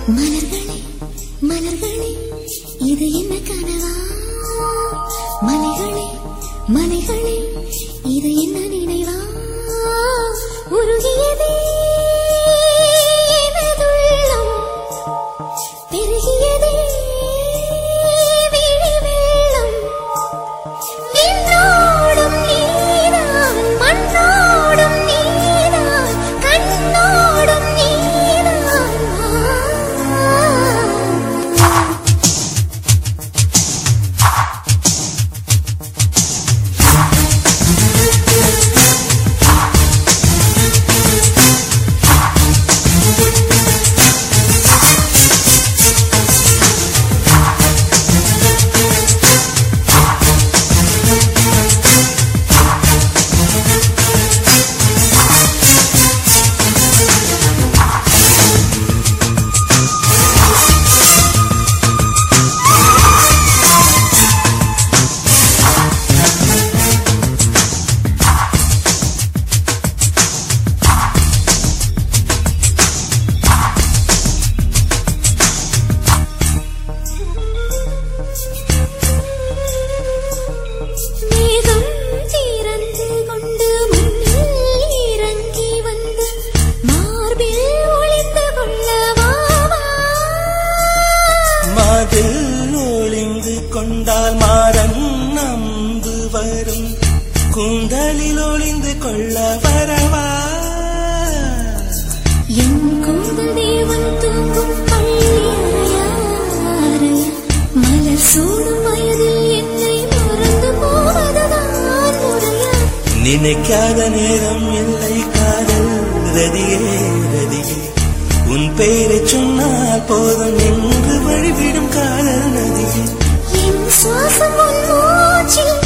மலர்களே மலர்களே இது என்ன கனவா மலைகளே மலைகளே இது என்ன நினைவா உருகியதே எனதுள்ளம் பெருகியதே விழி வெள்ளம் விண்ணோடும் நீதான் மண்ணோடும் நீதான் கண்ணோடும் நீதான் மேகம் திறந்து கொண்டு முன்னில் இறங்கி வந்து மார்பில் ஒளிந்து கொள்ளவா மாதில் ஒளிந்து கொண்டால் மாறன் நம்பு வரும் கூந்தலில் ஒளிந்து கொள்ள வரவா என் கூந்தல் தேவன் தூங்கும் பள்ளியறையா மலர் சூடும் வயதில் என்னை மறந்து போவதுதான் முறையா நினைக்காத நேரம் இல்லை காதல் ரதியே ரதியே உன் பெயரை சொன்னால் போதும் என்று வழிவிடும் காதல் நதியே என் சுவாசம் உன் மூச்சில்